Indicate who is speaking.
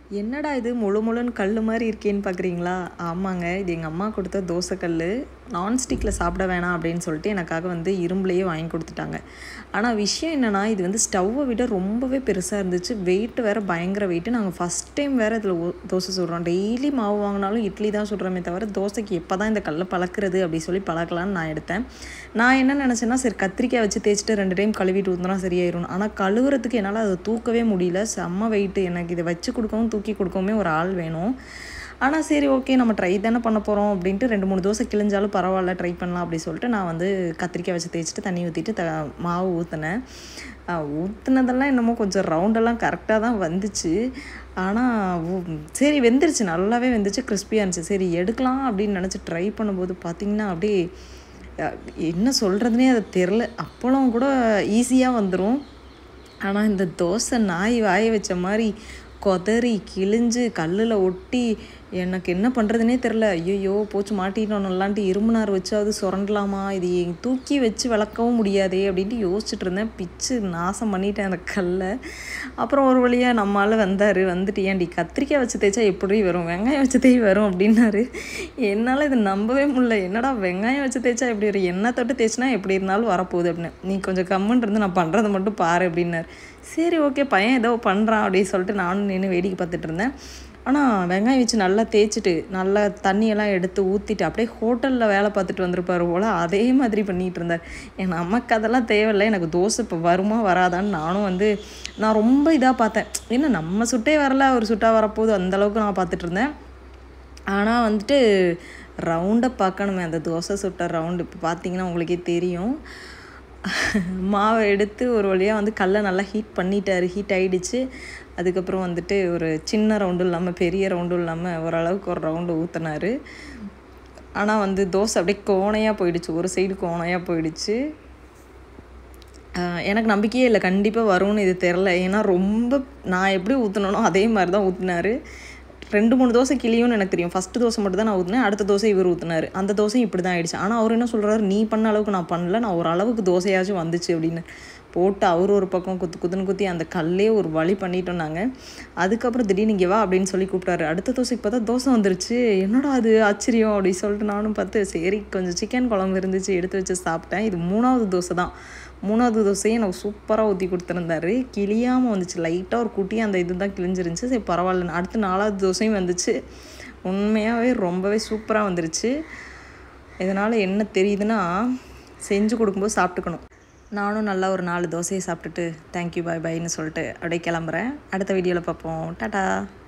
Speaker 1: என்னடா இது முழு முழுன்னு கல் மாதிரி இருக்கேன்னு பார்க்குறீங்களா ஆமாங்க இது எங்கள் அம்மா கொடுத்த தோசைக்கல் நான்ஸ்டிக்கில் சாப்பிட வேணாம் அப்படின்னு சொல்லிட்டு எனக்காக வந்து இரும்புலையே வாங்கி கொடுத்துட்டாங்க ஆனால் விஷயம் என்னென்னா இது வந்து ஸ்டவ்வை விட ரொம்பவே பெருசாக இருந்துச்சு வெயிட் வேறு பயங்கர வெயிட்டு நாங்கள் ஃபஸ்ட் டைம் வேறு இதில் தோசை சுடுறோம் டெய்லி மாவு வாங்கினாலும் இட்லி தான் சுடுறோமே தவிர தோசைக்கு எப்போ தான் இந்த கல்லை பழக்கிறது அப்படி சொல்லி பழக்கலான்னு நான் எடுத்தேன் நான் என்ன நினச்சேன்னா சரி கத்திரிக்காய் வச்சு தேய்ச்சிட்டு ரெண்டு டைம் கழுவிட்டு ஊற்றினா சரியாயிரும் ஆனால் கழுவுறதுக்கு என்னால் அதை தூக்கவே முடியல செம்ம வெயிட்டு எனக்கு இதை வச்சு கொடுக்கவும் தூக்கி கொடுக்கவும் ஒரு ஆள் வேணும் ஆனால் சரி ஓகே நம்ம ட்ரை தானே பண்ண போகிறோம் அப்படின்ட்டு ரெண்டு மூணு தோசை கிழிஞ்சாலும் பரவாயில்ல ட்ரை பண்ணலாம் அப்படி சொல்லிட்டு நான் வந்து கத்திரிக்காய் வச்சு தேய்ச்சிட்டு தண்ணி ஊற்றிட்டு த மாவு ஊற்றினேன் ஊற்றுனதெல்லாம் என்னமோ கொஞ்சம் ரவுண்டெல்லாம் கரெக்டாக தான் வந்துச்சு ஆனால் சரி வெந்துருச்சு நல்லாவே வெந்துச்சு கிறிஸ்பியாக இருந்துச்சு சரி எடுக்கலாம் அப்படின்னு நினச்சி ட்ரை பண்ணும்போது பார்த்திங்கன்னா அப்படியே என்ன சொல்கிறதுனே அது தெரில அப்பளம் கூட ஈஸியாக வந்துடும் ஆனால் இந்த தோசை நாய் வாய வச்ச மாதிரி கொதறி கிழிஞ்சு கல்லில் ஒட்டி எனக்கு என்ன பண்ணுறதுனே தெரில ஐயோ போச்சு மாட்டிட்டோம்லான்ட்டு இரும்புனார் வச்சாவது சுரண்டலாமா இது தூக்கி வச்சு விளக்கவும் முடியாதே அப்படின்ட்டு யோசிச்சுட்டு இருந்தேன் பிச்சு நாசம் பண்ணிட்டேன் அந்த கல்லை அப்புறம் ஒரு வழியாக நம்மளால் வந்தார் வந்துட்டு ஏன்டி கத்திரிக்காய் வச்சு தேய்ச்சா எப்படி வரும் வெங்காயம் வச்சு தேய் வரும் அப்படின்னாரு என்னால் இது நம்பவே முடியல என்னடா வெங்காயம் வச்சு தேய்ச்சா எப்படி வரும் எண்ணெய் தொட்டு தேய்ச்சினா எப்படி இருந்தாலும் வரப்போகுது அப்படின்னு நீ கொஞ்சம் கம்முன்னு இருந்து நான் பண்ணுறதை மட்டும் பாரு அப்படின்னாரு சரி ஓகே பையன் ஏதோ பண்ணுறான் அப்படின்னு சொல்லிட்டு நானும் நின்று வேடிக்கை பார்த்துட்டு இருந்தேன் ஆனால் வெங்காயம் வச்சு நல்லா தேய்ச்சிட்டு நல்லா தண்ணியெல்லாம் எடுத்து ஊற்றிட்டு அப்படியே ஹோட்டலில் வேலை பார்த்துட்டு வந்திருப்பார் போல் அதே மாதிரி பண்ணிகிட்டு இருந்தார் என் நமக்கு அதெல்லாம் தேவையில்லை எனக்கு தோசை இப்போ வருமா வராதான்னு நானும் வந்து நான் ரொம்ப இதாக பார்த்தேன் என்ன நம்ம சுட்டே வரல ஒரு சுட்டாக வரப்போகுது அந்தளவுக்கு நான் பார்த்துட்டு இருந்தேன் ஆனால் வந்துட்டு ரவுண்டை பார்க்கணுமே அந்த தோசை சுட்ட ரவுண்டு இப்போ பார்த்தீங்கன்னா உங்களுக்கே தெரியும் மாவை எடுத்து ஒரு வழியாக வந்து கல்லை நல்லா ஹீட் பண்ணிட்டார் ஹீட் ஆகிடுச்சு அதுக்கப்புறம் வந்துட்டு ஒரு சின்ன ரவுண்டும் இல்லாமல் பெரிய ரவுண்டும் இல்லாமல் ஓரளவுக்கு ஒரு ரவுண்டு ஊற்றினார் ஆனால் வந்து தோசை அப்படியே கோணையாக போயிடுச்சு ஒரு சைடு கோணையாக போயிடுச்சு எனக்கு நம்பிக்கையே இல்லை கண்டிப்பாக வரும்னு இது தெரில ஏன்னா ரொம்ப நான் எப்படி ஊற்றினனோ அதே மாதிரி தான் ஊற்றினார் ரெண்டு மூணு தோசை கிளியும்னு எனக்கு தெரியும் ஃபஸ்ட்டு தோசை மட்டும் தான் நான் ஊற்றினேன் அடுத்த தோசை இவர் ஊற்றினார் அந்த தோசையும் இப்படி தான் ஆயிடுச்சு ஆனால் அவர் என்ன சொல்கிறாரு நீ பண்ண அளவுக்கு நான் பண்ணல நான் ஒரு அளவுக்கு தோசையாச்சும் வந்துச்சு அப்படின்னு போட்டு அவர் ஒரு பக்கம் குத்து குத்துன்னு குத்தி அந்த கல்லே ஒரு வழி பண்ணிட்டோம் நாங்கள் அதுக்கப்புறம் திடீர்னு இங்கே வா அப்படின்னு சொல்லி கூப்பிட்டாரு அடுத்த தோசைக்கு பார்த்தா தோசை வந்துருச்சு என்னடா அது ஆச்சரியம் அப்படின்னு சொல்லிட்டு நானும் பார்த்து சரி கொஞ்சம் சிக்கன் குழம்பு இருந்துச்சு எடுத்து வச்சு சாப்பிட்டேன் இது மூணாவது தோசை தான் மூணாவது தோசையும் எனக்கு சூப்பராக ஊற்றி கொடுத்துருந்தாரு கிளியாமல் வந்துச்சு லைட்டாக ஒரு குட்டி அந்த இது தான் கிழிஞ்சிருந்துச்சு சரி பரவாயில்ல அடுத்து நாலாவது தோசையும் வந்துச்சு உண்மையாகவே ரொம்பவே சூப்பராக வந்துருச்சு இதனால் என்ன தெரியுதுன்னா செஞ்சு கொடுக்கும்போது சாப்பிட்டுக்கணும் நானும் நல்லா ஒரு நாலு தோசையை சாப்பிட்டுட்டு தேங்க்யூ பாய் பாய்னு சொல்லிட்டு அப்படியே கிளம்புறேன் அடுத்த வீடியோவில் பார்ப்போம் டாட்டா